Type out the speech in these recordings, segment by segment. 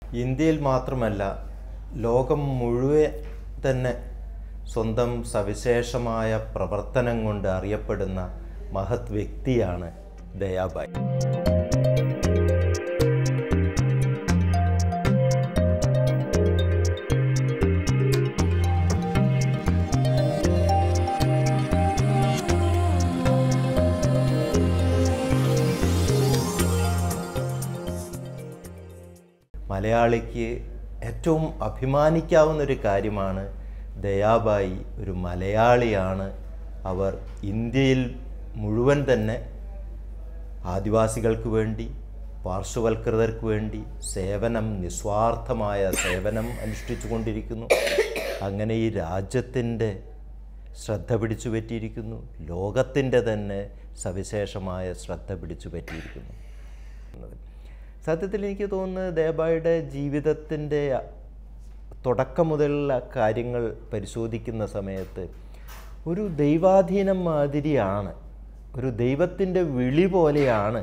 ഇന്ത്യയിൽ മാത്രമല്ല ലോകം മുഴുവൻ തന്നെ സ്വന്തം സവിശേഷമായ പ്രവർത്തനം കൊണ്ട് അറിയപ്പെടുന്ന മഹത് വ്യക്തിയാണ് ദയാബായി മലയാളിക്ക് ഏറ്റവും അഭിമാനിക്കാവുന്ന ഒരു കാര്യമാണ് ദയാബായി ഒരു മലയാളിയാണ് അവർ ഇന്ത്യയിൽ മുഴുവൻ തന്നെ ആദിവാസികൾക്ക് വേണ്ടി പാർശ്വവൽകൃതർക്ക് വേണ്ടി സേവനം നിസ്വാർത്ഥമായ സേവനം അനുഷ്ഠിച്ചു കൊണ്ടിരിക്കുന്നു അങ്ങനെ ഈ രാജ്യത്തിൻ്റെ ശ്രദ്ധ പിടിച്ചു പറ്റിയിരിക്കുന്നു ലോകത്തിൻ്റെ തന്നെ സവിശേഷമായ ശ്രദ്ധ പിടിച്ചു പറ്റിയിരിക്കുന്നു സത്യത്തിൽ എനിക്ക് തോന്നുന്നത് ദേബായുടെ ജീവിതത്തിൻ്റെ തുടക്കം മുതലുള്ള കാര്യങ്ങൾ പരിശോധിക്കുന്ന സമയത്ത് ഒരു ദൈവാധീനം മാതിരിയാണ് ഒരു ദൈവത്തിൻ്റെ വിളി പോലെയാണ്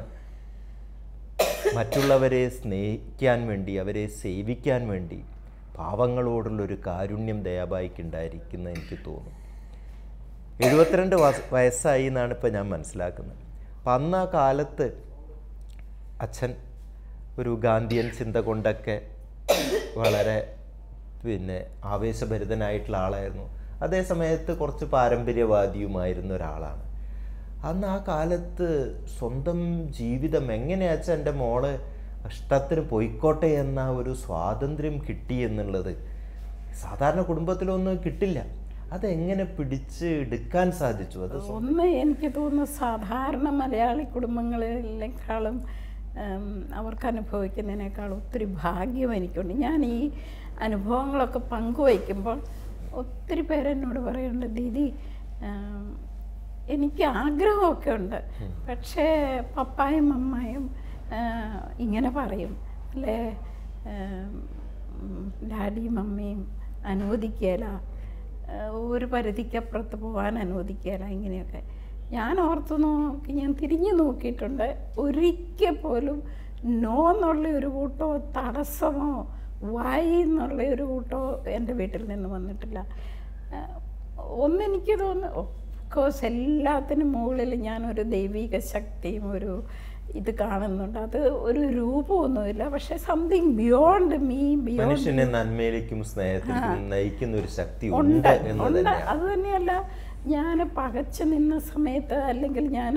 മറ്റുള്ളവരെ സ്നേഹിക്കാൻ വേണ്ടി അവരെ സേവിക്കാൻ വേണ്ടി പാവങ്ങളോടുള്ളൊരു കാരുണ്യം ദയാബായിക്ക് ഉണ്ടായിരിക്കുന്ന എനിക്ക് തോന്നുന്നു എഴുപത്തിരണ്ട് വയസ് വയസ്സായി എന്നാണ് ഇപ്പം ഞാൻ മനസ്സിലാക്കുന്നത് അപ്പം അന്ന് ആ കാലത്ത് അച്ഛൻ ഒരു ഗാന്ധിയൻ ചിന്ത കൊണ്ടൊക്കെ വളരെ പിന്നെ ആവേശഭരിതനായിട്ടുള്ള ആളായിരുന്നു അതേ സമയത്ത് കുറച്ച് പാരമ്പര്യവാദിയുമായിരുന്ന ഒരാളാണ് അന്ന് ആ കാലത്ത് സ്വന്തം ജീവിതം എങ്ങനെയാച്ച എൻ്റെ മോള് ഇഷ്ടത്തിന് പോയിക്കോട്ടെ എന്ന ഒരു സ്വാതന്ത്ര്യം കിട്ടി എന്നുള്ളത് സാധാരണ കുടുംബത്തിലൊന്നും കിട്ടില്ല അതെങ്ങനെ പിടിച്ച് എടുക്കാൻ സാധിച്ചു അത് സ്വ- ഒന്ന് എനിക്ക് തോന്നുന്നു സാധാരണ മലയാളി കുടുംബങ്ങളിലേക്കാളും ഉം, അവർക്ക് അനുഭവിക്കുന്നതിനേക്കാൾ ഒത്തിരി ഭാഗ്യം എനിക്കുണ്ട് ഞാൻ ഈ അനുഭവങ്ങളൊക്കെ പങ്കുവയ്ക്കുമ്പോൾ ഒത്തിരി പേരെന്നോട് പറയുന്നുണ്ട് ദീദി ഉം, എനിക്ക് ആഗ്രഹമൊക്കെ ഉണ്ട് പക്ഷേ പപ്പായും അമ്മായും ആ, ഇങ്ങനെ പറയും അല്ലേ ഉം, ഡാഡിയും മമ്മിയും അനുവദിക്കുകയില്ല ഏഹ് ഒരു പരിധിക്കപ്പുറത്ത് പോകാൻ അനുവദിക്കുകയില്ല ഇങ്ങനെയൊക്കെ ഞാൻ ഓർത്ത് നോക്കി ഞാൻ തിരിഞ്ഞു നോക്കിയിട്ടുണ്ട് ഒരിക്കൽ പോലും നോ എന്നുള്ള ഒരു കൂട്ടോ തടസ്സമോ വായി എന്നുള്ള ഒരു കൂട്ടോ എൻ്റെ വീട്ടിൽ നിന്ന് വന്നിട്ടില്ല ഏഹ് ഒന്നെനിക്ക് തോന്നുന്നു കോഴ്സ് എല്ലാത്തിനും മുകളിൽ ഞാനൊരു ദൈവിക ശക്തിയും ഒരു ഇത് കാണുന്നുണ്ട് അത് ഒരു രൂപമൊന്നുമില്ല പക്ഷെ സംതിങ് ബിയോണ്ട് മീ ബിയോണ്ട് മനുഷ്യനെ നന്മയിലേക്കും സ്നേഹത്തിലേക്കും നയിക്കുന്ന ഒരു ശക്തി ഉണ്ട് ഉണ്ട് എന്ന് ഉണ്ട് തന്നെയാണ് അത് തന്നെയല്ല ഞാൻ പകച്ചു നിന്ന സമയത്ത് അല്ലെങ്കിൽ ഞാൻ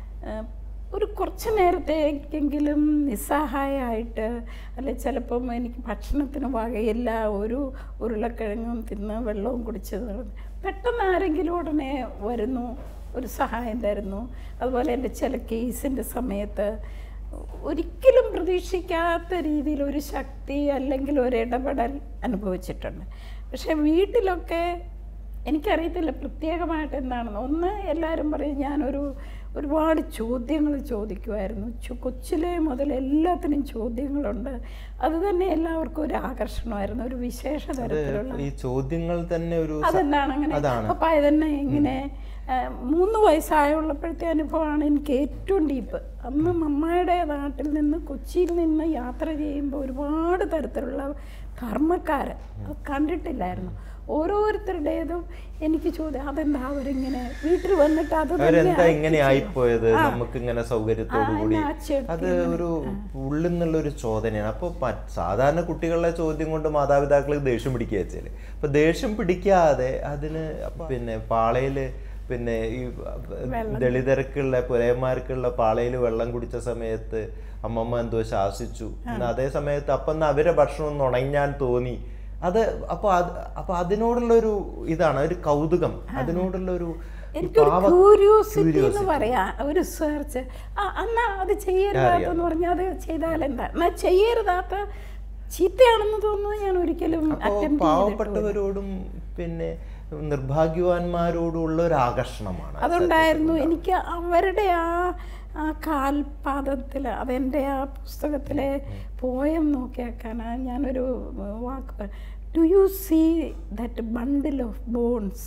ഒരു കുറച്ച് നേരത്തേക്കെങ്കിലും നിസ്സഹായമായിട്ട് അല്ലെ ചിലപ്പം എനിക്ക് ഭക്ഷണത്തിന് വകയില്ല ഒരു ഉരുളക്കിഴങ്ങും തിന്ന് വെള്ളവും കുടിച്ച് നടന്ന് പെട്ടെന്ന് ആരെങ്കിലും ഉടനെ വരുന്നു ഒരു സഹായം തരുന്നു അതുപോലെ എൻ്റെ ചില കേസിൻ്റെ സമയത്ത് ഒരിക്കലും പ്രതീക്ഷിക്കാത്ത രീതിയിൽ ഒരു ശക്തി അല്ലെങ്കിൽ ഒരു ഇടപെടൽ അനുഭവിച്ചിട്ടുണ്ട് പക്ഷേ വീട്ടിലൊക്കെ എനിക്കറിയത്തില്ല പ്രത്യേകമായിട്ട് എന്താണെന്ന് ഒന്ന് എല്ലാവരും പറയും ഞാനൊരു ഒരുപാട് ചോദ്യങ്ങൾ ചോദിക്കുമായിരുന്നു ചു- കൊച്ചിലെ മുതൽ എല്ലാത്തിനും ചോദ്യങ്ങളുണ്ട് അത് തന്നെ എല്ലാവർക്കും ഒരു ആകർഷണമായിരുന്നു ഒരു വിശേഷ തരത്തിലുള്ള ഈ ചോദ്യങ്ങൾ തന്നെ ഒരു സ- അതെന്താണ് അങ്ങനെ അതാണ്. പപ്പായ തന്നെ ഇങ്ങനെ ആ, മൂന്ന് വയസ്സായുള്ളപ്പോഴത്തെ അനുഭവമാണ് എനിക്ക് ഏറ്റവും ഡീപ്പ് അന്ന് മമ്മയുടെ നാട്ടിൽ നിന്ന് കൊച്ചിയിൽ നിന്ന് യാത്ര ചെയ്യുമ്പോൾ ഒരുപാട് തരത്തിലുള്ള ധർമ്മക്കാർ അത് കണ്ടിട്ടില്ലായിരുന്നു ഓരോരുത്തരുടേതും എനിക്ക് ചോദ്യം അതെന്താ അവരിങ്ങനെ വീട്ടിൽ വന്നിട്ട് അത് തന്നെ അവരെന്താ ആക്കി ഇങ്ങനെ ചെയ്യും. ആയിപ്പോയത് നമുക്ക് ഇങ്ങനെ സൗകര്യത്തോടു ആ, കൂടി എന്നാ ചെട്ടി അത് ഒരു ഉള്ളിൽ നിന്നുള്ള ഒരു ചോദനയാണ് അപ്പോൾ സാധാരണ കുട്ടികളുടെ ചോദ്യം കൊണ്ട് മാതാപിതാക്കൾ ദേഷ്യം പിടിക്കുക വെച്ചാല് അപ്പൊ ദേഷ്യം പിടിക്കാതെ അതിന് പിന്നെ പാളയില് പിന്നെ ഈ ദളിതർക്കുള്ള പുലയന്മാർക്കുള്ള പാളയിൽ വെള്ളം കുടിച്ച സമയത്ത് അമ്മമ്മ എന്തോ ശാസിച്ചു എന്നാ അതേ സമയത്ത് അപ്പം എന്നാ അവരെ ഭക്ഷണം ഒന്ന് ഉണങ്ങാൻ തോന്നി അത് അപ്പൊ അത് അപ്പൊ അതിനോടുള്ള ഒരു ഇതാണ് ഒരു കൗതുകം അതിനോടുള്ള ഒരു ഈ എനിക്കൊരു പാവ- ക്യൂരിയോസിറ്റി എന്ന് പറയാ ഒരു സെർച്ച് എന്നാ അത് ചെയ്യരുതാത്തെന്ന് പറഞ്ഞാൽ അത് ചെയ്താൽ എന്താ എന്നാ ചെയ്യരുതാത്ത ചീത്തയാണെന്ന് തോന്നുന്നു ഞാൻ ഒരിക്കലും അപ്പോ അറ്റംപ്റ്റ് പാവപ്പെട്ടവരോടും പിന്നെ നിർഭാഗ്യവാന്മാരോടും ഉള്ള ഒരു ആകർഷണമാണ് അതുണ്ടായിരുന്നു എനിക്ക് അവരുടെ ആ ആ കാൽപാദത്തിൽ അതെൻ്റെ ആ പുസ്തകത്തിലെ പോയം നോക്കിയാക്കാനാ ഞാനൊരു വാക്ക് do you see that bundle of bones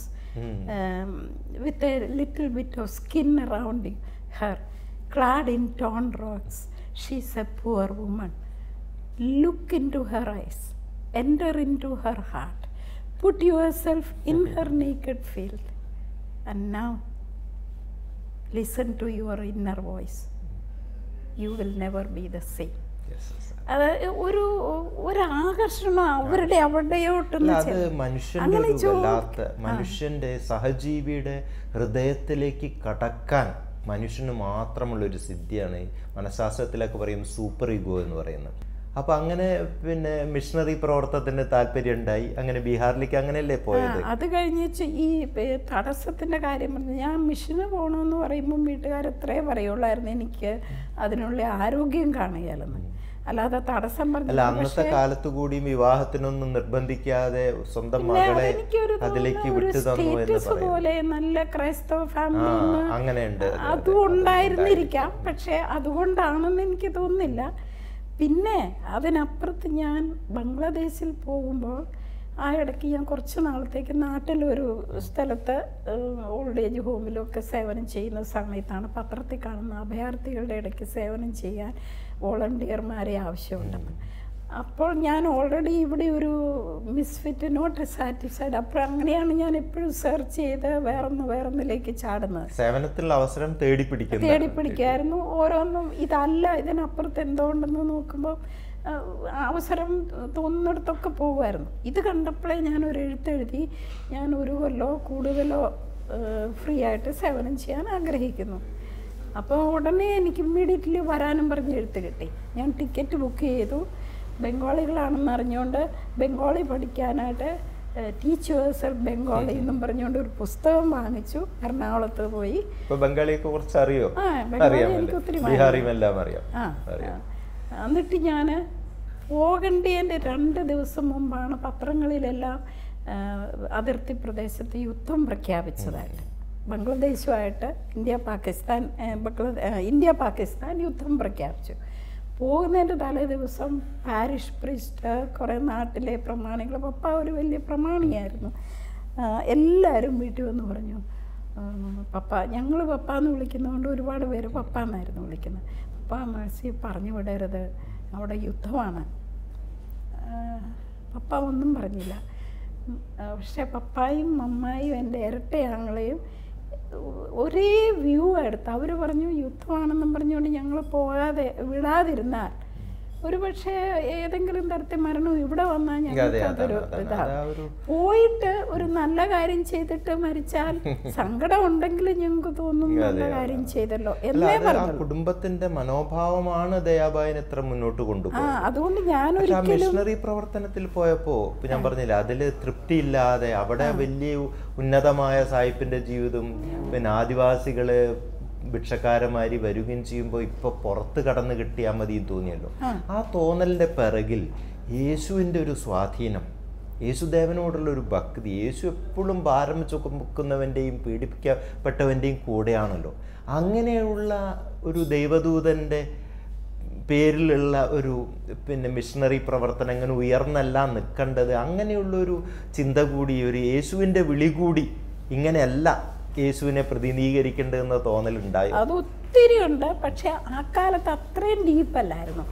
with a little bit of skin around her clad in torn rocks. She's a poor woman. Look into her eyes enter into her heart put yourself in her naked field and now listen to your inner voice you will never be the same Yes, yes. അത് ഒരു ഒരു ആകർഷണം അവരുടെ അല്ല അവിടെയോട്ടൊന്ന് അത് ചെന്ന് മനുഷ്യന്റെ അങ്ങനെ ഒരു ചോ- വല്ലാത്ത മനുഷ്യന്റെ സഹജീവിയുടെ ഹൃദയത്തിലേക്ക് കടക്കാൻ മനുഷ്യന് മാത്രമുള്ള ഒരു സിദ്ധിയാണ് ഈ മനഃശാസ്ത്രത്തിലൊക്കെ പറയും സൂപ്പർ ഈഗോ എന്ന് പറയുന്നത് അപ്പൊ അങ്ങനെ പിന്നെ മിഷണറി പ്രവർത്തനത്തിന് താല്പര്യം ഉണ്ടായി അങ്ങനെ ബീഹാറിലേക്ക് അങ്ങനെയല്ലേ പോയത് ആ, അത് കഴിഞ്ഞ് ഈ പേ- തടസ്സത്തിന്റെ കാര്യം പറഞ്ഞു ഞാൻ മിഷന് പോകണമെന്ന് പറയുമ്പോൾ വീട്ടുകാർ എത്രേ പറയുള്ളായിരുന്നു എനിക്ക് അതിനുള്ള ആരോഗ്യം കാണുകയല്ലെന്ന് അല്ലാതെ തടസ്സം അല്ല പറഞ്ഞു അന്നത്തെ കാലത്ത് കൂടി വിവാഹത്തിനൊന്നും നിർബന്ധിക്കാതെ സ്വന്തം മകളെ എനിക്കൊരു അതിലേക്ക് തോന്നുന്നു ഒരു വിട്ടു തന്നു എന്ന് സ്റ്റേറ്റസ് പറയും പോലെ നല്ല ക്രൈസ്തവ ആ ഫാമിലി അങ്ങനെയുണ്ട് അതെ, അതെ. അതും ഉണ്ടായിരുന്നിരിക്കാം പക്ഷെ അതുകൊണ്ടാണെന്ന് എനിക്ക് തോന്നുന്നില്ല പിന്നെ അതിനപ്പുറത്ത് ഞാൻ ബംഗ്ലാദേശിൽ പോകുമ്പോൾ ആ ഇടയ്ക്ക് ഞാൻ കുറച്ച് നാളത്തേക്ക് നാട്ടിലൊരു സ്ഥലത്ത് ഓൾഡ് ഏജ് ഹോമിലൊക്കെ സേവനം ചെയ്യുന്ന സമയത്താണ് പത്രത്തിൽ കാണുന്ന അഭയാർത്ഥികളുടെ ഇടയ്ക്ക് സേവനം ചെയ്യാൻ വോളണ്ടിയർമാരെ ആവശ്യമുണ്ടെന്ന് അപ്പോൾ ഞാൻ ഓൾറെഡി ഇവിടെ ഒരു മിസ്ഫിറ്റ് നോട്ട് സാറ്റിസ്ഫൈഡ് അപ്പോൾ അങ്ങനെയാണ് ഞാൻ എപ്പോഴും സെർച്ച് ചെയ്ത് വേറൊന്ന് വേറൊന്നിലേക്ക് ചാടുന്നത് സേവനത്തിലുള്ള അവസരം തേടി പിടിക്കുന്ന തേടി പിടിക്കായിരുന്നു ഓരോന്നും ഇതല്ല ഇതിനപ്പുറത്ത് എന്തുകൊണ്ടെന്ന് നോക്കുമ്പോൾ ആ, അവസരം തോന്നുന്നിടത്തൊക്കെ പോകുമായിരുന്നു ഇത് കണ്ടപ്പോഴേ ഞാൻ ഒരു എഴുത്തെഴുതി ഞാൻ ഒരു കൊല്ലോ കൂടുതലോ ഫ്രീ ആയിട്ട് സേവനം ചെയ്യാൻ ആഗ്രഹിക്കുന്നു അപ്പോൾ ഉടനെ എനിക്ക് ഇമ്മീഡിയറ്റ്ലി വരാനും പറഞ്ഞ് എഴുത്ത് കിട്ടി ഞാൻ ടിക്കറ്റ് ബുക്ക് ചെയ്തു ബംഗാളികളാണെന്ന് അറിഞ്ഞുകൊണ്ട് ബംഗാളി പഠിക്കാനായിട്ട് ടീച്ചേഴ്സ് ബംഗാളി എന്നും പറഞ്ഞുകൊണ്ട് ഒരു പുസ്തകം വാങ്ങിച്ചു എറണാകുളത്ത് പോയി ഇപ്പൊ ബംഗാളിയൊക്കെ കുറച്ച് അറിയോ ആ ബംഗാളി അറിയാമല്ലേ എനിക്ക് ഒത്തിരി ബീഹാറിയും എല്ലാം അറിയാം ആ അറിയാം ആ. എന്നിട്ട് ഞാൻ പോകേണ്ടതിൻ്റെ രണ്ട് ദിവസം മുമ്പാണ് പത്രങ്ങളിലെല്ലാം ആ, അതിർത്തി പ്രദേശത്ത് യുദ്ധം പ്രഖ്യാപിച്ചതായിട്ട് ബംഗ്ലാദേശുമായിട്ട് ഇന്ത്യ പാകിസ്ഥാൻ ആ, ബംഗ്ലാ ആ, ഇന്ത്യ പാകിസ്ഥാൻ യുദ്ധം പ്രഖ്യാപിച്ചു പോകുന്നതിൻ്റെ തലേ ദിവസം പാരിഷ് പ്രിസ്റ്റ് കുറേ നാട്ടിലെ പ്രമാണികൾ പപ്പ ഒരു വലിയ പ്രമാണിയായിരുന്നു ആ, എല്ലാവരും വീട്ടിൽ വന്ന് പറഞ്ഞു ആ, പപ്പ ഞങ്ങൾ പപ്പ എന്ന് വിളിക്കുന്നതുകൊണ്ട് ഒരുപാട് പേര് പപ്പ എന്നായിരുന്നു വിളിക്കുന്നത് പപ്പ മേഴ്സി പറഞ്ഞു വിടരുത് അവിടെ യുദ്ധമാണ് ആ, പപ്പ ഒന്നും പറഞ്ഞില്ല ഉം, ആ, പക്ഷേ പപ്പായും മമ്മായും എൻ്റെ ഇരട്ടയാങ്ങളെയും ഒരേ വ്യൂ എടുത്ത് അവർ പറഞ്ഞു യുദ്ധമാണെന്നും പറഞ്ഞുകൊണ്ട് ഞങ്ങൾ പോകാതെ വിടാതിരുന്നാൽ ഒരു പക്ഷേ ഏതെങ്കിലും തരത്തിൽ മരണം ഇവിടെ വന്നാൽ അതെ, ഞങ്ങൾക്ക് അതാണ്, അതൊരു അതാണ്. ഇതാണ് അതാ ഒരു പോയിട്ട് ഒരു നല്ല കാര്യം ചെയ്തിട്ട് മരിച്ചാൽ സങ്കടം ഉണ്ടെങ്കിലും ഞങ്ങൾക്ക് തോന്നും നല്ല കാര്യം ചെയ്തല്ലോ അല്ല എന്നേ അത് ആ പറഞ്ഞു കുടുംബത്തിന്റെ മനോഭാവമാണ് ദയാബായിനെ ഇത്ര മുന്നോട്ട് ആ കൊണ്ടുപോകുന്നത് അതുകൊണ്ട് പക്ഷെ ആ ഞാനൊരിക്കലും മിഷണറി പ്രവർത്തനത്തിൽ പോയപ്പോ ഇപ്പൊ ഞാൻ പറഞ്ഞില്ല അതില് തൃപ്തിയില്ലാതെ അവിടെ വലിയ ഉന്നതമായ സായിപ്പിന്റെ ജീവിതം പിന്നെ ആദിവാസികള് ഭിക്ഷക്കാരന്മാരി വരികയും ചെയ്യുമ്പോൾ ഇപ്പൊ പുറത്ത് കടന്ന് കിട്ടിയാൽ മതി എന്ന് തോന്നിയല്ലോ ആ തോന്നലിന്റെ പിറകിൽ യേശുവിന്റെ ഒരു സ്വാധീനം യേശുദേവനോടുള്ള ഒരു ഭക്തി യേശു എപ്പോഴും ഭാരം ചുമക്കുന്നവൻ്റെയും പീഡിപ്പിക്കപ്പെട്ടവൻ്റെയും കൂടെയാണല്ലോ അങ്ങനെയുള്ള ഒരു ദൈവദൂതൻ്റെ പേരിലുള്ള ഒരു പിന്നെ മിഷണറി പ്രവർത്തനം അങ്ങനെ ഉയർന്നല്ല നിൽക്കേണ്ടത് അങ്ങനെയുള്ളൊരു ചിന്ത കൂടി ഒരു യേശുവിൻ്റെ വിളി കൂടി ഇങ്ങനെയല്ല യേശുവിനെ പ്രതിനിധീകരിക്കേണ്ടതെന്ന തോന്നലുണ്ടായി അത് ഒത്തിരി ഉണ്ട് പക്ഷെ ആ കാലത്ത് അത്രയും ഡീപ്പല്ലായിരുന്നു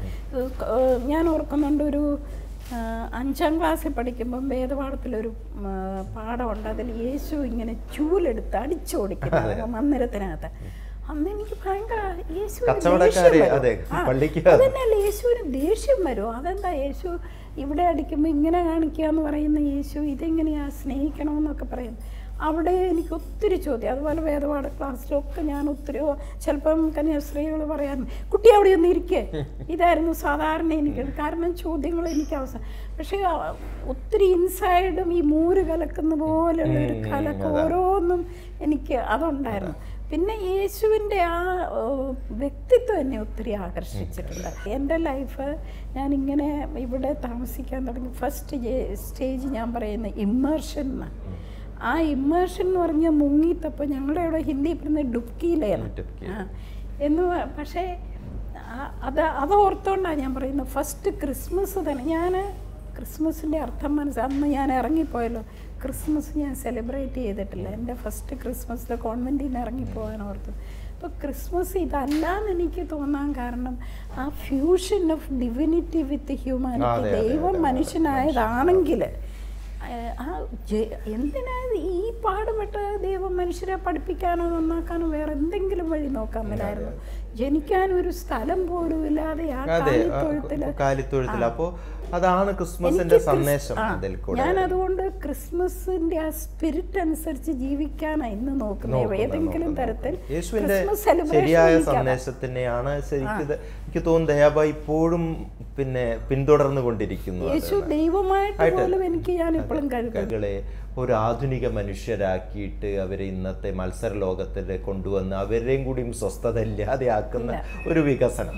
ഞാൻ ഓർക്കുന്നുണ്ട് ഒരു ആ, അഞ്ചാം ക്ലാസ്സിൽ പഠിക്കുമ്പം വേദപാഠത്തിലൊരു ഉം, ആ, പാഠമുണ്ട് അതിൽ യേശു ഇങ്ങനെ ചൂലെടുത്ത് അടിച്ചോടിക്കുന്നത് മന്ദിരത്തിനകത്ത് അന്ന് എനിക്ക് ഭയങ്കര യേശു കച്ചവടക്കാര്, അതെ, പള്ളിക്ക് അത്. അതന്നെയല്ല യേശുവിന് ദേഷ്യം വരുമോ അതെന്താ യേശു ഇവിടെ അടിക്കുമ്പോൾ ഇങ്ങനെ കാണിക്കുക എന്ന് പറയുന്ന യേശു ഇതെങ്ങനെയാ സ്നേഹിക്കണമെന്നൊക്കെ പറയുന്നു അവിടെ എനിക്ക് ഒത്തിരി ചോദ്യം അതുപോലെ വേദപാഠ ക്ലാസ്സിലൊക്കെ ഞാൻ ഒത്തിരി ചിലപ്പം കന്യാസ്ത്രീകൾ പറയാൻ കുട്ടി അവിടെ ഒന്ന് ഇരിക്കേ ഇതായിരുന്നു സാധാരണ എനിക്ക് കാരണം ചോദ്യങ്ങൾ എനിക്ക് അവസാനം പക്ഷേ ആ, ഒത്തിരി ഇൻസൈഡും ഈ മൂര് കലക്കുന്ന പോലെയുള്ള ഒരു കലക്ക് ഓരോന്നും എനിക്ക് അതുണ്ടായിരുന്നു പിന്നെ യേശുവിൻ്റെ ആ ഓ, വ്യക്തിത്വം എന്നെ ഒത്തിരി ആകർഷിച്ചിട്ടുണ്ട് എൻ്റെ ലൈഫ് ഞാനിങ്ങനെ ഇവിടെ താമസിക്കാൻ തുടങ്ങി ഫസ്റ്റ് സ്റ്റേജ് ഞാൻ പറയുന്ന ഇമ്മേർഷൻ എന്നാണ് ആ ഇമ്മേർഷൻ എന്ന് പറഞ്ഞാൽ മുങ്ങിത്തപ്പോൾ ഞങ്ങളുടെ ഇവിടെ ഹിന്ദി പറയുന്നത് ഡുബ്ക്കിയിലാണ് ഡുബ്ക്കി. ആ എന്ന് പ- പക്ഷേ ആ- അത് അത് ഓർത്തോണ്ടാണ് ഞാൻ പറയുന്നത് ഫസ്റ്റ് ക്രിസ്മസ് തന്നെ ഞാൻ ക്രിസ്മസിൻ്റെ അർത്ഥം മനസ്സിൽ അന്ന് ഞാൻ ഇറങ്ങിപ്പോയല്ലോ ക്രിസ്മസ് ഞാൻ സെലിബ്രേറ്റ് ചെയ്തിട്ടില്ല എൻ്റെ ഫസ്റ്റ് ക്രിസ്മസിൽ കോൺവെൻറ്റിൽ നിന്ന് ഇറങ്ങിപ്പോകാൻ ഓർത്തു ഇപ്പോൾ ക്രിസ്മസ് ഇതല്ലാന്ന് എനിക്ക് തോന്നാൻ കാരണം ആ ഫ്യൂഷൻ ഓഫ് ഡിവിനിറ്റി വിത്ത് അതെ, ഹ്യൂമാനിറ്റി അതെ, ദൈവം അതെ, അതെ. മനുഷ്യനായതാണെങ്കിൽ ആ ജെ- എന്തിനാ ഈ പാടുപെട്ട ദൈവം മനുഷ്യരെ പഠിപ്പിക്കാനോ നന്നാക്കാനോ വേറെ എന്തെങ്കിലും വഴി നോക്കാൻ മേലായിരുന്നു ജനിക്കാൻ ഒരു സ്ഥലം പോലും ഇല്ലാതെ ആ അതെ കാലിത്തൊഴുത്തില് കാലിത്തൊഴുത്തിൽ അപ്പോ അതാണ് ക്രിസ്മസിന്റെ എനിക്ക് ക്രിസ്- സന്ദേശം ആ, അതിൽ കൂടെ ഞാൻ അതുകൊണ്ട് ക്രിസ്മസിന്റെ ആ സ്പിരിറ്റ് അനുസരിച്ച് ജീവിക്കാനാണ് ഇന്ന് നോക്കുന്നത് നോക്കുന്നത്, ഏതെങ്കിലും നോക്കുന്നത്. തരത്തിൽ യേശുവിന്റെ ക്രിസ്മസ് celebration ശരിയായ എനിക്കതാ. സന്ദേശത്തിനെയാണ് ശരിക്കും ഇത് എനിക്ക് തോന്നുന്നു ദയാബ ഇപ്പോഴും പിന്നെ പിന്തുടർന്നു കൊണ്ടിരിക്കുന്നു യേശു ദൈവമായിട്ട് ആയിട്ട്. പോലും എനിക്ക് ഞാൻ ഇപ്പോഴും കരുതുന്നു കളെ ഒരു ആധുനിക മനുഷ്യരാക്കിയിട്ട് അവരെ ഇന്നത്തെ മത്സര ലോകത്തിൽ കൊണ്ടുവന്ന് അവരെയും കൂടിയും സ്വസ്ഥത ഇല്ലാതെയാക്കുന്ന ഒരു വികസനം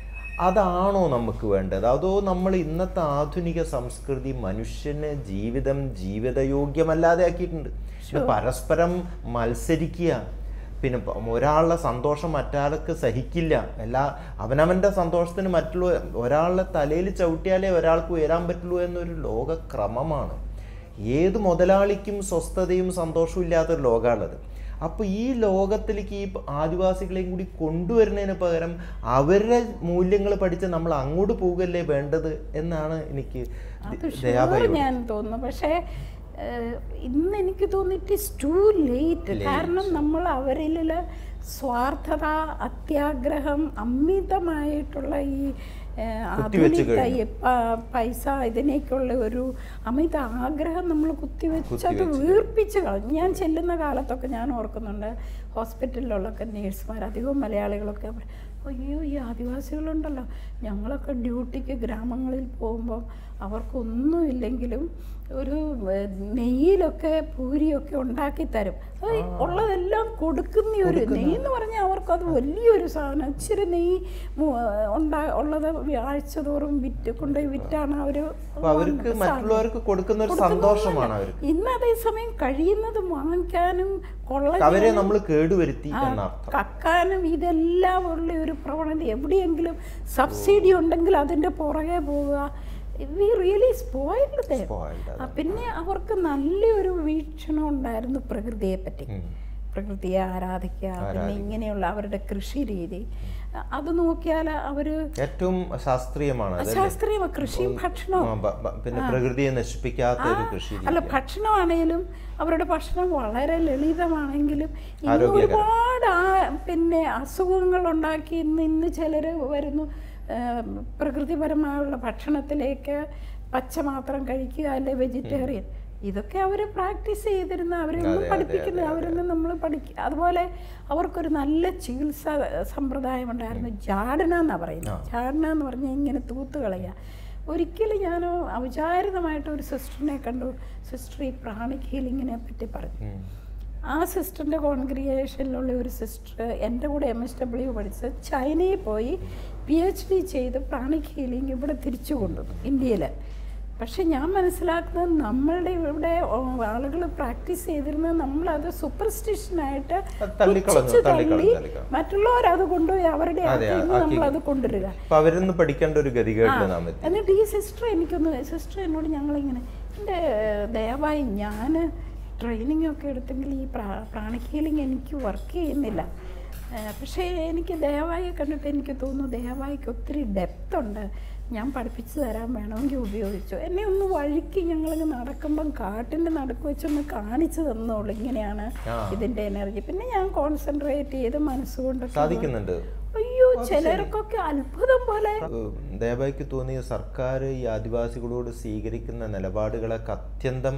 അതാണോ നമുക്ക് വേണ്ടത് അതോ നമ്മൾ ഇന്നത്തെ ആധുനിക സംസ്കൃതി മനുഷ്യന് ജീവിതം ജീവിതയോഗ്യമല്ലാതെ ആക്കിയിട്ടുണ്ട് ഇത് പരസ്പരം മത്സരിക്കുക പിന്നെ പ- ഒരാളുടെ സന്തോഷം മറ്റാൾക്ക് സഹിക്കില്ല എല്ലാ അവനവൻ്റെ സന്തോഷത്തിന് മറ്റുള്ള ഒരാളുടെ തലയിൽ ചവിട്ടിയാലേ ഒരാൾക്ക് ഉയരാൻ പറ്റുള്ളൂ എന്നൊരു ലോകക്രമമാണ് ഏത് മുതലാളിക്കും സ്വസ്ഥതയും സന്തോഷവും ഇല്ലാത്തൊരു ലോകമാണത് അപ്പോൾ ഈ ലോകത്തിലേക്ക് ഈ ആദിവാസികളെയും കൂടി കൊണ്ടുവരുന്നതിന് പകരം അവരുടെ മൂല്യങ്ങൾ പഠിച്ച് നമ്മൾ അങ്ങോട്ട് പോവുകയല്ലേ വേണ്ടത് എന്നാണ് എനിക്ക് അത് ദയാബായി ഷുവർ ഞാൻ തോന്നുന്നു പക്ഷേ ഏഹ്, ഇന്ന് എനിക്ക് തോന്നി ഇറ്റ് ഇസ് ടു ലേറ്റ് കാരണം നമ്മൾ അവരിൽ സ്വാർത്ഥത അത്യാഗ്രഹം അമിതമായിട്ടുള്ള ഈ ഏഹ്, കുത്തിവെച്ച് ആധുനിക കഴിഞ്ഞു. ഈ പ- പൈസ ഇതിനേക്കുള്ള ഒരു അമിത ആഗ്രഹം നമ്മൾ കുത്തിവെച്ച് അത് കുത്തിവെച്ച് വീർപ്പിച്ച് കളഞ്ഞു ഞാൻ ചെല്ലുന്ന കാലത്തൊക്കെ ഞാൻ ഓർക്കുന്നുണ്ട് ഹോസ്പിറ്റലിലുള്ളൊക്കെ നേഴ്സുമാർ അധികവും മലയാളികളൊക്കെ പറയും, അയ്യോ ഈ ആദിവാസികളുണ്ടല്ലോ ഞങ്ങളൊക്കെ ഡ്യൂട്ടിക്ക് ഗ്രാമങ്ങളിൽ പോകുമ്പോൾ അവർക്കൊന്നുമില്ലെങ്കിലും ഒരു ഏഹ്, നെയ്യിലൊക്കെ പൂരിയൊക്കെ ഉണ്ടാക്കി തരും അത് ഉള്ളതെല്ലാം കൊടുക്കുന്ന ഒരു നെയ്യ് എന്ന് പറഞ്ഞാൽ അവർക്കത് വലിയൊരു സാധനം ഇച്ചിരി നെയ്യ് മു- ഉണ്ടാ ഉള്ളത് ആഴ്ച തോറും വിറ്റ് കൊണ്ടുപോയി വിറ്റാണ് അവർ അപ്പൊ അവർക്ക് മറ്റുള്ളവർക്ക് കൊടുക്കുന്ന ഒരു സന്തോഷമാണ് അവർക്ക് ഇന്ന് അതേസമയം കഴിയുന്നത് വാങ്ങിക്കാനും കൊള്ള അവരെ നമ്മൾ കേടുവരുത്തി എന്നർത്ഥം കക്കാനും ഇതെല്ലാം ഉള്ള ഒരു പ്രവണത എവിടെയെങ്കിലും സബ്സിഡി ഉണ്ടെങ്കിൽ അതിൻ്റെ പുറകെ പോവുക വി റിയലി സ്പോയിൽഡ് Spoiled, അതെ. പിന്നെ അവർക്ക് നല്ലൊരു വീക്ഷണം ഉണ്ടായിരുന്നു പ്രകൃതിയെ പറ്റി ഉം. പ്രകൃതിയെ ആരാധിക്കുക പിന്നെ ഇങ്ങനെയുള്ള അവരുടെ കൃഷി രീതി അത് നോക്കിയാൽ അവർ ഏറ്റവും ശാസ്ത്രീയമാണ് അതല്ലേ? ശാസ്ത്രീയ കൃഷിയും ഭക്ഷണവും ആ, ബ- ബ- പിന്നെ പ്രകൃതിയെ നശിപ്പിക്കാത്ത ഒരു കൃഷി രീതി. അല്ല ഭക്ഷണമാണേലും അവരുടെ ഭക്ഷണം വളരെ ലളിതമാണെങ്കിലും ഇന്ന് ആരോഗ്യകരം. ഒരുപാട് ആ പിന്നെ അസുഖങ്ങൾ ഉണ്ടാക്കി ഇന്ന് ഇന്ന് ചിലർ വരുന്നു ആ, പ്രകൃതിപരമായുള്ള ഭക്ഷണത്തിലേക്ക് പച്ച മാത്രം കഴിക്കുക അല്ലെ വെജിറ്റേറിയൻ ഇതൊക്കെ അവർ പ്രാക്ടീസ് ചെയ്തിരുന്ന അവരൊന്നും അതെ, പഠിപ്പിക്കുന്നത് അവരൊന്നും നമ്മൾ പഠിക്കുക അതുപോലെ അവർക്കൊരു നല്ല ചികിത്സാ സമ്പ്രദായം ഉണ്ടായിരുന്നു ജാഡന എന്നാണ് പറയുന്നത് ജാഡന എന്ന് പറഞ്ഞാൽ ഇങ്ങനെ തൂത്ത് കളയുക ഒരിക്കലും ഞാൻ അവിചാരിതമായിട്ട് ഒരു സിസ്റ്ററിനെ കണ്ടു സിസ്റ്റർ ഈ പ്രാണിക് ഹീലിങ്ങിനെ പറ്റി പറഞ്ഞു ഉം. ആ സിസ്റ്ററിൻ്റെ കോൺഗ്രിഗേഷനിലുള്ള ഒരു സിസ്റ്റർ എൻ്റെ കൂടെ എം എസ് ഡബ്ല്യു പഠിച്ച് ചൈനയിൽ പോയി പി എച്ച് ഡി ചെയ്ത് പ്രാണിക് ഹീലിംഗ് ഇവിടെ തിരിച്ചു കൊണ്ടുവന്നു ഇന്ത്യയിൽ പക്ഷെ ഞാൻ മനസ്സിലാക്കുന്നത് നമ്മളുടെ ഇവിടെ ആളുകൾ പ്രാക്ടീസ് ചെയ്തിരുന്നത് നമ്മളത് സൂപ്പർസ്റ്റിഷനായിട്ട് അത് തള്ളിക്കളഞ്ഞു, പുച്ഛിച്ച് തള്ളിക്കളഞ്ഞു, തള്ളി തള്ളിക്കളഞ്ഞു. മറ്റുള്ളവർ അത് കൊണ്ടുപോയി അവരുടെ അതെ, ആക്കിൽ നിന്ന് ആക്കി. നമ്മളത് കൊണ്ടുവരിക അപ്പൊ അവരൊന്ന് പഠിക്കേണ്ട ഒരു ഗതികേടില് നാം എത്തി എന്നിട്ട് ഈ സിസ്റ്റർ എനിക്കൊന്ന് സിസ്റ്റർ എന്നോട് ഞങ്ങളിങ്ങനെ എൻ്റെ ദയവായി ഞാൻ ട്രെയിനിങ് ഒക്കെ എടുത്തെങ്കിൽ ഈ പ്രാ പ്രാണിക് ഹീലിംഗ് എനിക്ക് വർക്ക് ചെയ്യുന്നില്ല ഏഹ് പക്ഷേ എനിക്ക് ദയവായി കണ്ടിട്ട് എനിക്ക് തോന്നുന്നു ദയവായിക്ക് ഒത്തിരി ഡെപ്ത് ഉണ്ട് ഞാൻ പഠിപ്പിച്ചു തരാൻ വേണമെങ്കിൽ ഉപയോഗിച്ചു എന്നെ ഒന്ന് വഴിക്ക് ഞങ്ങളിങ്ങ് നടക്കുമ്പം കാട്ടിൻ്റെ നടുക്ക് വെച്ചൊന്ന് കാണിച്ചു തന്നോളൂ ഇങ്ങനെയാണ് ആ. ഇതിൻ്റെ എനർജി പിന്നെ ഞാൻ കോൺസെൻട്രേറ്റ് ചെയ്ത് മനസ്സുകൊണ്ടൊക്കെ സാധിക്കുന്നുണ്ട് അയ്യോ ചിലർക്കൊക്കെ അത്ഭുതം പോലെ ദയവായിക്ക് തോന്നിയ സർക്കാർ ഈ ആദിവാസികളോട് സ്വീകരിക്കുന്ന നിലപാടുകളൊക്കെ അത്യന്തം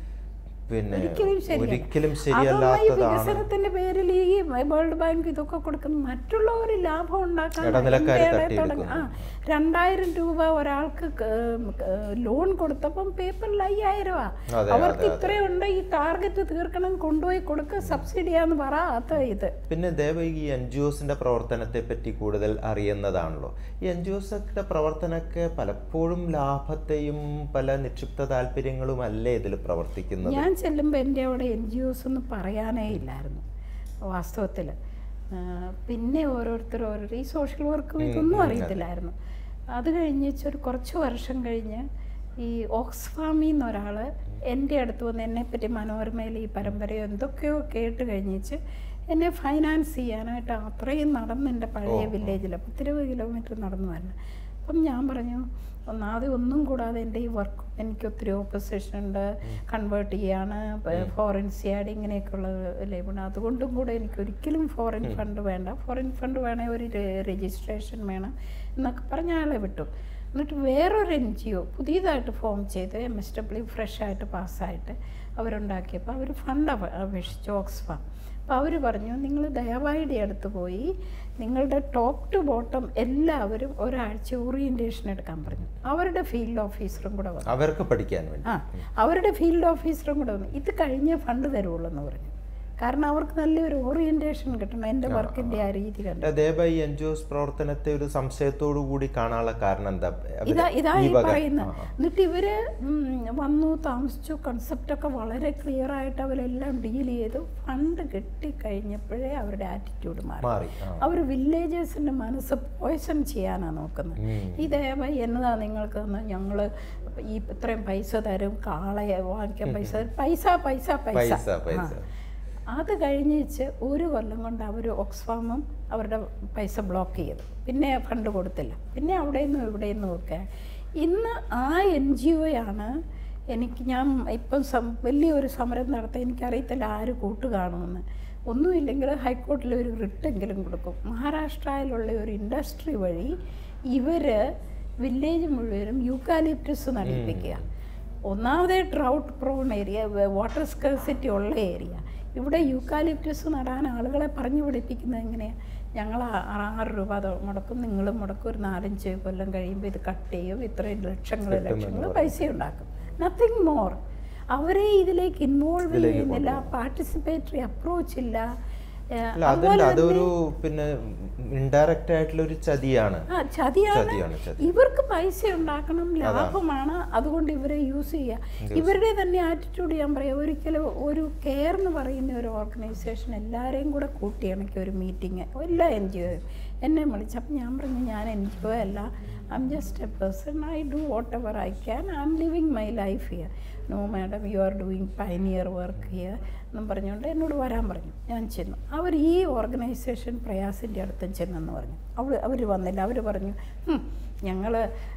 പിന്നെ ഒരിക്കലും ശരിയല്ല. ഒരിക്കലും അതൊന്നും ഈ ശരിയല്ലാത്തതാണ് വികസനത്തിന്റെ പേരിൽ ഈ വേൾഡ് ബാങ്ക് ഇതൊക്കെ കൊടുക്കുന്ന മറ്റുള്ളവർ ലാഭം ഉണ്ടാക്കാൻ ഇടനിലക്കാരെ എൻ്റെ തട്ടിയെടുക്കുന്നു. തുടങ്ങി- ആ രണ്ടായിരം രൂപ ഒരാൾക്ക് ലോൺ കൊടുത്തപ്പം പേപ്പറിൽ അയ്യായിരം രൂപ അതെ, അവർക്ക് അതെ, അതെ. ഇത്രയുണ്ട് ഈ ടാർഗറ്റ് തീർക്കണം കൊണ്ടുപോയി കൊടുക്കുക സബ്സിഡിയാന്ന് പറ അത് ഇത് പിന്നെ ദയവായി ഈ എൻ ജി ഒസിന്റെ പ്രവർത്തനത്തെ പറ്റി കൂടുതൽ അറിയുന്നതാണല്ലോ ഈ എൻ ജി ഒസിന്റെ പ്രവർത്തനമൊക്കെ പലപ്പോഴും ലാഭത്തെയും പല നിക്ഷിപ്ത താല്പര്യങ്ങളും അല്ലേ ഇതിൽ പ്രവർത്തിക്കുന്നത് ഞാൻ ചെല്ലുമ്പോൾ എൻ്റെ അവിടെ എൻ ജി ഒസ് ഒന്നും പറയാനേ ഇല്ലായിരുന്നു വാസ്തവത്തിൽ പിന്നെ ഓരോരുത്തർ ഓരോരുത്തർ ഈ സോഷ്യൽ വർക്കും ഇതൊന്നും അറിയത്തില്ലായിരുന്നു അത് കഴിഞ്ഞ് ഒരു കുറച്ച് വർഷം കഴിഞ്ഞ് ഈ ഓക്സ്ഫാമിൽ നിന്ന് ഒരാൾ എൻ്റെ അടുത്ത് വന്ന് എന്നെപ്പറ്റി മനോരമയിൽ ഈ പരമ്പരയോ എന്തൊക്കെയോ കേട്ട് കഴിഞ്ഞിച്ച് എന്നെ ഫൈനാൻസ് ചെയ്യാനായിട്ട് അത്രയും നടന്ന് എൻ്റെ പഴയ വില്ലേജിൽ പത്തിരുപത് കിലോമീറ്റർ നടന്നു വരണം അപ്പം ഞാൻ പറഞ്ഞു ഒന്നാമത് ഒന്നും കൂടാതെ എൻ്റെ ഈ വർക്ക് എനിക്ക് ഒത്തിരി ഓപ്പോസിഷൻ ഉണ്ട് കൺവേർട്ട് ചെയ്യാണ് ഫോറിൻ സിയാഡ് ഇങ്ങനെയൊക്കെയുള്ള ലേബിൾ അതുകൊണ്ടും കൂടെ എനിക്ക് ഒരിക്കലും ഫോറിൻ ഫണ്ട് വേണ്ട ഫോറിൻ ഫണ്ട് വേണേൽ ഒരു രജിസ്ട്രേഷൻ വേണം എന്നൊക്കെ പറഞ്ഞ ആളെ വിട്ടു എന്നിട്ട് വേറൊരു എൻ ജി ഒ പുതിയതായിട്ട് ഫോം ചെയ്ത് എം എസ് ഡബ്ല്യു ഫ്രഷായിട്ട് പാസ്സായിട്ട് അവരുണ്ടാക്കിയപ്പോൾ അവർ ഫണ്ട് അപ- അപേക്ഷിച്ചു ഓക്സ്ഫാം അപ്പോൾ അവർ പറഞ്ഞു നിങ്ങൾ ദയവായിട്ട് അടുത്ത് പോയി നിങ്ങളുടെ ടോപ്പ് ടു ബോട്ടം എല്ലാവരും ഒരാഴ്ച ഓറിയൻറ്റേഷൻ എടുക്കാൻ പറഞ്ഞു അവരുടെ ഫീൽഡ് ഓഫീസറും കൂടെ വന്നു അവർക്ക് പഠിക്കാൻ വേണ്ടി ആ അവരുടെ ഫീൽഡ് ഓഫീസറും കൂടെ വന്നു ഇത് കഴിഞ്ഞേ ഫണ്ട് തരുള്ളൂ എന്ന് പറഞ്ഞു കാരണം അവർക്ക് നല്ലൊരു ഓറിയൻറ്റേഷൻ കിട്ടണം എൻ്റെ വർക്കിൻ്റെ ആ രീതി കണ്ട് ദയവായി എൻ ജി ഒസ് പ്രവർത്തനത്തെ ഒരു സംശയത്തോടു കൂടി കാണാനുള്ള കാരണം എന്താ അവര് ഇതാ ഇതാ ഈ ഈ വക- പറയുന്നത് ആ, ആ. എന്നിട്ട് ഇവര് ഉം, വന്നു താമസിച്ചു കൺസെപ്റ്റൊക്കെ വളരെ ക്ലിയർ ആയിട്ട് അവരെല്ലാം ഡീൽ ചെയ്തു ഫണ്ട് കിട്ടിക്കഴിഞ്ഞപ്പോഴേ അവരുടെ ആറ്റിറ്റ്യൂഡ് മാറി മാറി ആ. അവർ വില്ലേജേഴ്സിൻ്റെ മനസ്സ് പോയ്സൺ ചെയ്യാനാണ് നോക്കുന്നത് ഉം. ഈ ദയവായി എന്നതാ നിങ്ങൾക്ക് ഞങ്ങൾ ഈ ഇത്രയും പൈസ തരും കാളയെ വാങ്ങിക്കാൻ പൈസ തരും പൈസ പൈസ പൈസ പൈസ പൈസ ആ. അത് കഴിഞ്ഞിച്ച് ഒരു കൊല്ലം കൊണ്ട് അവർ ഓക്സ്ഫാമും അവരുടെ പൈസ ബ്ലോക്ക് ചെയ്തു പിന്നെ ഫണ്ട് കൊടുത്തില്ല പിന്നെ അവിടെ നിന്നും ഇവിടെ നിന്നും ഒക്കെ ഇന്ന് ആ എൻ ജി ഒയാണ് എനിക്ക് ഞാൻ ഇപ്പം സം വലിയൊരു സമരം നടത്താൻ എനിക്കറിയത്തില്ല ആര് കൂട്ട് കാണുമെന്ന് ഒന്നുമില്ലെങ്കിൽ ഹൈക്കോർട്ടിൽ ഒരു റിട്ടെങ്കിലും കൊടുക്കും മഹാരാഷ്ട്രയിലുള്ള ഒരു ഇൻഡസ്ട്രി വഴി ഇവർ വില്ലേജ് മുഴുവനും യൂക്കാലിപ്റ്റസ് നടിപ്പിക്കുക ഒന്നാമതേ drought prone area water scarcity ഉള്ള ഏരിയ ഇവിടെ യൂക്കാലിപ്റ്റസ് നടാൻ ആളുകളെ പറഞ്ഞു പഠിപ്പിക്കുന്നത് എങ്ങനെയാണ് ഞങ്ങൾ ആ- ആറ് രൂപ അത് മുടക്കും നിങ്ങളും മുടക്കും ഒരു നാലഞ്ച് കൊല്ലം കഴിയുമ്പോൾ ഇത് കട്ട് ചെയ്യും ഇത്രയും ലക്ഷങ്ങൾ ലക്ഷങ്ങൾ പൈസ ഉണ്ടാക്കും നത്തിങ് മോർ അവരെ ഇതിലേക്ക് ഇൻവോൾവ് ചെയ്യുന്നില്ല പാർട്ടിസിപ്പേറ്ററി അപ്രോച്ച് ഇല്ല ഏഹ് അല്ല അതല്ല അതൊരു പിന്നെ ഇൻഡയറക്റ്റ് ആയിട്ടുള്ള ഒരു ചതിയാണ് ആ ചതിയാണ് ചതിയാണ് ചതി ഇവർക്ക് പൈസ ഉണ്ടാക്കണം ലാഭമാണ് അതുകൊണ്ട് ഇവരെ യൂസ് ചെയ്യുക ഇവരുടെ തന്നെ ആറ്റിറ്റ്യൂഡ് ഞാൻ പറയാം ഒരിക്കലും ഒരു കെയർ എന്ന് പറയുന്ന ഒരു ഓർഗനൈസേഷൻ എല്ലാവരെയും കൂടെ കൂട്ടിയിണക്കി ഒരു മീറ്റിംഗ് എല്ലാ എൻ ജി ഒയും എന്നെ വിളിച്ചു അപ്പം ഞാൻ പറഞ്ഞു ഞാൻ എൻ ജി ഒ അല്ല I'm just a person I do whatever I can I'm living my life here no madam you are doing pioneer work here എന്നും പറഞ്ഞുകൊണ്ട് എന്നോട് വരാൻ പറഞ്ഞു ഞാൻ ചെന്നു അവർ ഈ ഓർഗനൈസേഷൻ പ്രയാസിൻ്റെ അടുത്തും ചെന്നെന്ന് പറഞ്ഞു അവർ അവർ വന്നില്ല അവർ പറഞ്ഞു ഞങ്ങൾ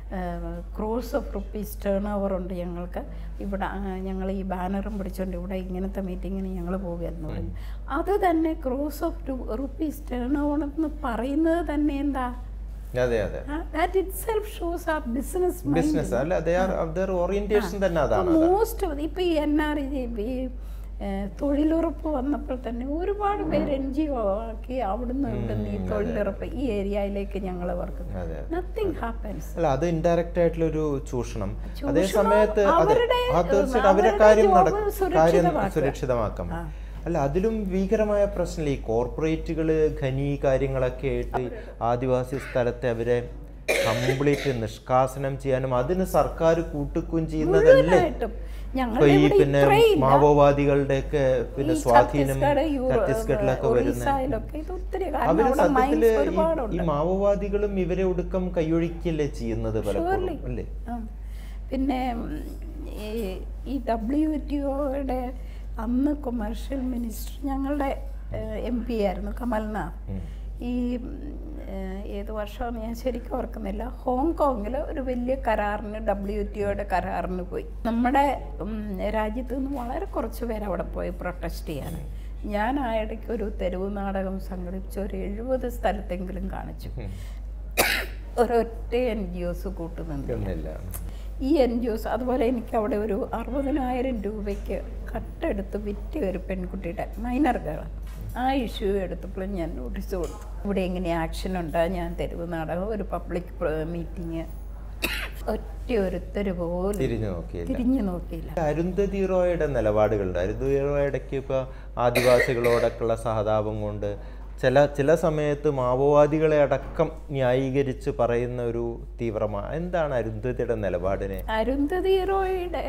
crores of rupees turnover ഉണ്ട് ഞങ്ങൾക്ക് ഇവിടെ ഞങ്ങൾ ഈ ബാനറും പിടിച്ചുകൊണ്ട് ഇവിടെ ഇങ്ങനത്തെ മീറ്റിങ്ങിന് ഞങ്ങൾ പോകുകയെന്ന് പറഞ്ഞു അത് തന്നെ crores of rupees turnover എന്ന് പറയുന്നത് തന്നെ എന്താ അതെ അതെ ദാറ്റ് ഇറ്റ് സെൽഫ് ഷോസ് ആ ബിസിനസ് ബിസിനസ് അല്ല ദർ ഓറിയന്റേഷൻ തന്നെ അതാണ് മോസ്റ്റ് ഇപ്പം ഈ എൻ ആർ ഈ ഏഹ്, തൊഴിലുറപ്പ് വന്നപ്പോൾ തന്നെ ഒരുപാട് പേര് എൻ ജി ഒ ആക്കി അവിടുന്ന് ഇവിടുന്ന് ഈ തൊഴിലുറപ്പ് ഈ ഏരിയയിലേക്ക് ഞങ്ങൾ വർക്ക് അതെ നത്തിങ് ഹാപ്പൻസ് അല്ല അത് ഇൻഡയറക്റ്റ് ആയിട്ടുള്ള ഒരു ചൂഷണം ചൂഷണം അതേ സമയത്ത് അതെ അവരുടെ, ആ തീർച്ചയായിട്ടും അവരുടെ അവരുടെ കാര്യം job നട- കാര്യം സുരക്ഷിതമാക്കുക. സുരക്ഷിതമാക്കാം ആ. അല്ല അതിലും ഭീകരമായ പ്രശ്നമില്ല ഈ കോർപ്പറേറ്റുകൾ ഖനി കാര്യങ്ങളൊക്കെ ആയിട്ട് ആദിവാസി സ്ഥലത്തെ അവരെ കംപ്ലീറ്റ് നിഷ്കാസനം ചെയ്യാനും അതിന് സർക്കാർ കൂട്ടുക്കുകയും ചെയ്യുന്നതല്ലേ മുഴുവനായിട്ടും ഞങ്ങൾ ഇപ്പൊ ഈ ഇവിടെ പിന്നെ ഇത്രയില്ല മാവോവാദികളുടെ ഒക്കെ പിന്നെ ഈ സ്വാധീനം ഛത്തീസ്ഗഡ്, യൂറോ- ഛത്തീസ്ഗഡിലൊക്കെ വരുന്ന ഒറീസയിലൊക്കെ ഇത് ഒത്തിരി കാരണം അവര് അവിടെ സത്യത്തില് മൈൻസ് ഈ- ഈ ഒരുപാടുണ്ട് മാവോവാദികളും ഇവരെ ഒടുക്കം കൈയൊഴിക്കല്ലേ ചെയ്യുന്നത് പലപ്പോഴും Surely. അല്ലേ ആ. പിന്നെ ഉം, ഈ ഈ ഡബ്ല്യു ടി ഒയുടെ അന്ന് കൊമേഴ്ഷ്യൽ മിനിസ്റ്റർ ഞങ്ങളുടെ എം പി ആയിരുന്നു കമൽനാഥ് ഉം. ഈ ഉം, ഏഹ്, ഏത് വർഷമാണെന്ന് ഞാൻ ശരിക്കും ഓർക്കുന്നില്ല ഹോങ്കോങ്ങിൽ ഒരു വലിയ കരാറിന് ഡബ്ല്യു ടി ഒയുടെ കരാറിന് പോയി നമ്മുടെ ഉം, രാജ്യത്ത് നിന്ന് വളരെ കുറച്ച് പേര് അവിടെ പോയി പ്രൊട്ടസ്റ്റ് ചെയ്യാൻ ഞാൻ ആ ഇടയ്ക്ക് ഒരു തെരുവ് നാടകം സംഘടിപ്പിച്ച് ഒരു എഴുപത് സ്ഥലത്തെങ്കിലും കാണിച്ചു ഒരൊറ്റ എൻ ജി ഒസ് കൂട്ടുന്നുണ്ട് ഒന്നുമില്ല ഈ എൻ ജി ഒസ് അതുപോലെ എനിക്ക് അവിടെ ഒരു അറുപതിനായിരം രൂപയ്ക്ക് കട്ടെടുത്ത് വിറ്റ് ഒരു പെൺകുട്ടിയുടെ മൈനർ ഗേൾ ആ ഇഷ്യൂ എടുത്തപ്പോൾ ഞാൻ നോട്ടീസ് കൊടുത്തു ഇവിടെ എങ്ങനെ ആക്ഷൻ ഉണ്ട് ഞാൻ തെരുവ് നാടകം ഒരു പബ്ലിക് മീറ്റിംഗ് ഒറ്റ ഒരുത്തര് പോലും തിരിഞ്ഞു നോക്കിയില്ല തിരിഞ്ഞു നോക്കിയില്ല അരുന്ധതി റോയുടെ നിലപാടുകളുണ്ട് അരുന്ധതി റോയുടെക്ക് ഇപ്പൊ ആദിവാസികളോടൊക്കെയുള്ള സഹതാപം കൊണ്ട് ചില ചില സമയത്ത് മാവോവാദികളെ അടക്കം ന്യായീകരിച്ച് പറയുന്ന ഒരു തീവ്രമായ എന്താണ് അരുന്ധതിയുടെ നിലപാടിനെ അരുന്ധതി റോയുടെ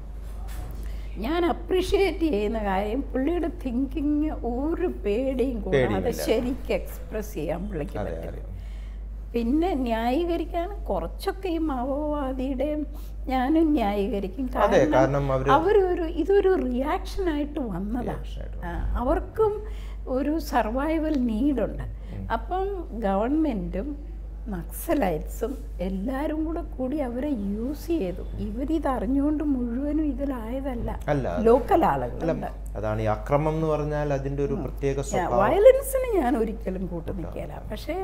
ഞാൻ അപ്രീഷിയേറ്റ് ചെയ്യുന്ന കാര്യം പുള്ളിയുടെ തിങ്കിങ് ഒരു പേടിയും കൂടാതെ പേടിയുമില്ല. ശരിക്കും എക്സ്പ്രസ് ചെയ്യാൻ പുള്ളിക്ക് അതെ പറ്റും അറിയാം പിന്നെ ന്യായീകരിക്കാൻ കുറച്ചൊക്കെ ഈ മാവോവാദിയുടെയും ഞാനും ന്യായീകരിക്കും അതെ കാരണം അവര് അവരൊരു ഇതൊരു റിയാക്ഷൻ ആയിട്ട് വന്നതാണ് Reaction ആയിട്ട് ആ, അവർക്കും ഒരു സർവൈവൽ നീഡുണ്ട് അപ്പം ഗവൺമെൻറ്റും നക്സലൈറ്റ്സും എല്ലാവരും കൂടെ കൂടി അവരെ യൂസ് ചെയ്തു ഇവരിത് അറിഞ്ഞുകൊണ്ട് മുഴുവനും ഇതിലായതല്ല അല്ല ലോക്കൽ ആളുകളുണ്ട് അതാണ് ഈ അക്രമം എന്ന് പറഞ്ഞാൽ അതിന്റെ ഒരു പ്രത്യേക സ്വഭാവം വയലൻസിന് ഞാൻ ഒരിക്കലും കൂട്ടു നിൽക്കില്ല പക്ഷേ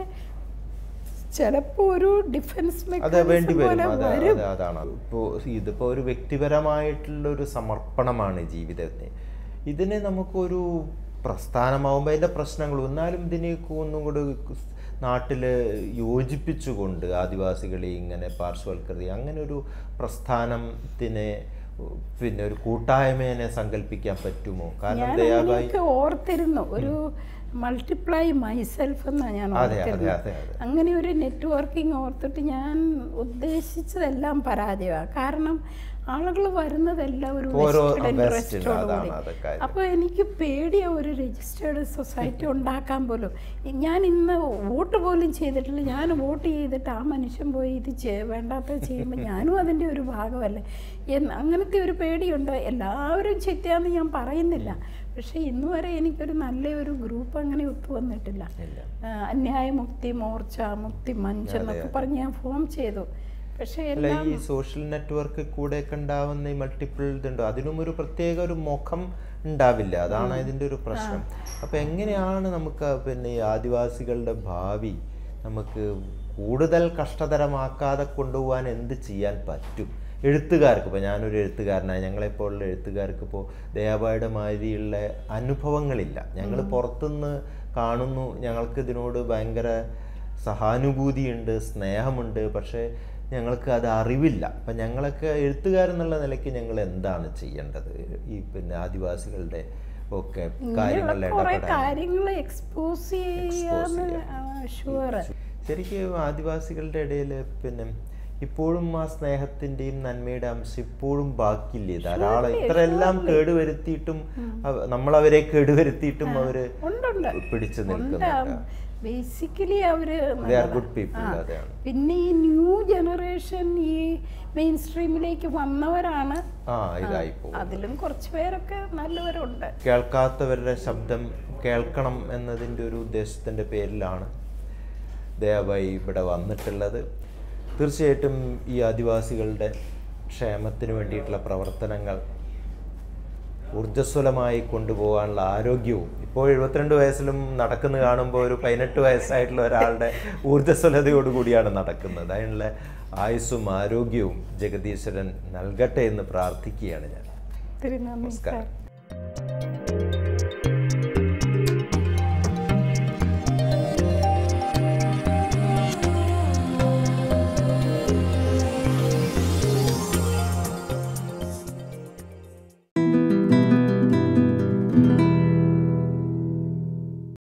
ചിലപ്പോൾ ഒരു ഡിഫൻസ് അത് വേണ്ടി മെക്കാനിസം വരും പോലെ അത് വരും അത് അതാണ് ഇപ്പോൾ ഇതിപ്പോൾ ഒരു വ്യക്തിപരമായിട്ടുള്ള ഒരു സമർപ്പണമാണ് ജീവിതത്തിന് ഇതിനെ നമുക്കൊരു പ്രസ്ഥാനമാകുമ്പോൾ അതിൻ്റെ പ്രശ്നങ്ങളും എന്നാലും ഇതിനെയൊക്കെ ഒന്നും കൂടി നാട്ടിൽ യോജിപ്പിച്ചുകൊണ്ട് ആദിവാസികളെ ഇങ്ങനെ പാർശ്വവൽക്കൃതി അങ്ങനെ ഒരു പ്രസ്ഥാനത്തിനെ പിന്നെ ഒരു കൂട്ടായ്മേനെ സങ്കല്പിക്കാൻ പറ്റുമോ കാരണം ഞാൻ ദയാബായി അങ്ങനെയൊക്കെ ഓർത്തിരുന്നു ഒരു മൾട്ടിപ്ലൈ മൈസെൽഫ് എന്നാണ് ഞാൻ അതെ അതെ ഓർത്തിരുന്നത് അതെ അതെ അങ്ങനെ ഒരു നെറ്റ്വർക്കിംഗ് ഓർത്തിട്ട് ഞാൻ ഉദ്ദേശിച്ചതെല്ലാം പരാജയമാണ് കാരണം ആളുകൾ വരുന്നതെല്ലാം ഒരു ഓരോ vested വെസ്റ്റ് interest-ഓട് അതാണ് കൂടി. അതൊക്കെ അപ്പോൾ എനിക്ക് പേടിയ ഒരു രജിസ്റ്റേർഡ് സൊസൈറ്റി ഉണ്ടാക്കാൻ പോലും ഞാൻ ഇന്ന് വോട്ട് പോലും ചെയ്തിട്ടില്ല ഞാൻ വോട്ട് ചെയ്തിട്ട് ആ മനുഷ്യൻ പോയി ഇത് ചെയ് വേണ്ടാത്ത ചെയ്യുമ്പോൾ ഞാനും അതിൻ്റെ ഒരു ഭാഗമല്ലേ എന്ന് അങ്ങനത്തെ ഒരു പേടിയുണ്ട് എല്ലാവരും ചിത്തയാന്ന് ഞാൻ പറയുന്നില്ല പക്ഷേ ഇന്ന് വരെ എനിക്കൊരു നല്ല ഒരു ഗ്രൂപ്പ് അങ്ങനെ ഒത്തു വന്നിട്ടില്ല ഇല്ല ആ, അന്യായ മുക്തി മോർച്ച മുക്തി മഞ്ച് എന്നൊക്കെ പറഞ്ഞ് ഞാൻ ഫോം ചെയ്തു പക്ഷേ അല്ല എല്ലാം ഈ സോഷ്യൽ നെറ്റ്വർക്ക് കൂടെ ഒക്കെ ഉണ്ടാവുന്ന ഈ മൾട്ടിപ്പിൾ ഇതുണ്ടോ അതിനും ഒരു പ്രത്യേക ഒരു മുഖം ഉണ്ടാവില്ല അതാണ് ഇതിൻ്റെ ഒരു പ്രശ്നം അപ്പം എങ്ങനെയാണ് നമുക്ക് ആ പിന്നെ ഈ ആദിവാസികളുടെ ഭാവി നമുക്ക് കൂടുതൽ കഷ്ടതരമാക്കാതെ കൊണ്ടുപോകാൻ എന്ത് ചെയ്യാൻ പറ്റും എഴുത്തുകാർക്ക് ഇപ്പോൾ ഞാനൊരു എഴുത്തുകാരനാണ് ഞങ്ങളെപ്പോലുള്ള എഴുത്തുകാർക്ക് ഇപ്പോൾ ദയാബായുടെ മാതിരിയുള്ള അനുഭവങ്ങളില്ല ഞങ്ങൾ പുറത്തുനിന്ന് കാണുന്നു ഞങ്ങൾക്ക് ഇതിനോട് ഭയങ്കര സഹാനുഭൂതിയുണ്ട് സ്നേഹമുണ്ട് പക്ഷേ ഞങ്ങൾക്ക് അത് അറിവില്ല അപ്പം ഞങ്ങളൊക്കെ എഴുത്തുകാരെന്നുള്ള നിലയ്ക്ക് ഞങ്ങൾ എന്താണ് ചെയ്യേണ്ടത് ഈ പിന്നെ ആദിവാസികളുടെ ഒക്കെ കാര്യങ്ങളിൽ കുറെ ഇടപെടാൻ കാര്യങ്ങൾ എക്സ്പോസ് ചെയ്യാന്ന് ഷുവർ ശരിക്കും ആദിവാസികളുടെ ഇടയിൽ പിന്നെ ഇപ്പോഴും ആ സ്നേഹത്തിന്റെയും നന്മയുടെ അംശം ഇപ്പോഴും ബാക്കിയില്ലേ ധാരാളം ഇത്രയെല്ലാം കേടുവരുത്തിയിട്ടും അവ- നമ്മളവരെ കേടുവരുത്തിയിട്ടും അവര് ഉണ്ടുണ്ട് പിടിച്ചു ഉണ്ട് നിൽക്കുന്നുണ്ട് ബേസിക്കലി അവര് ദേ ആർ നല്ലതാ. ഗുഡ് പീപ്പിൾ ആ. അതാണ് പിന്നെ ഈ ന്യൂ ജനറേഷൻ ഈ മെയിൻ സ്ട്രീമിലേക്ക് വന്നവരാണ് ആ ഇതായി പോകും അതിലും കുറച്ച് പേരൊക്കെ നല്ലവരുണ്ട് കേൾക്കാത്തവരുടെ ശബ്ദം കേൾക്കണം എന്നതിൻ്റെ ഒരു ഉദ്ദേശത്തിൻ്റെ പേരിലാണ് ദയവായി ഇവിടെ വന്നിട്ടുള്ളത് തീർച്ചയായിട്ടും ഈ ആദിവാസികളുടെ ക്ഷേമത്തിന് വേണ്ടിയിട്ടുള്ള പ്രവർത്തനങ്ങൾ ഊർജ്ജസ്വലമായി കൊണ്ടുപോകാനുള്ള ആരോഗ്യവും ഇപ്പോൾ എഴുപത്തിരണ്ട് വയസ്സിലും നടക്കുന്ന കാണുമ്പോൾ ഒരു പതിനെട്ട് വയസ്സായിട്ടുള്ള ഒരാളുടെ ഊർജ്ജസ്വലതയോടുകൂടിയാണ് നടക്കുന്നത് അതിനുള്ള ആയുസ്സും ആരോഗ്യവും ജഗദീശ്വരൻ നൽകട്ടെ എന്ന് പ്രാർത്ഥിക്കുകയാണ് ഞാൻ ഒത്തിരി നന്ദി നമസ്കാരം. സാർ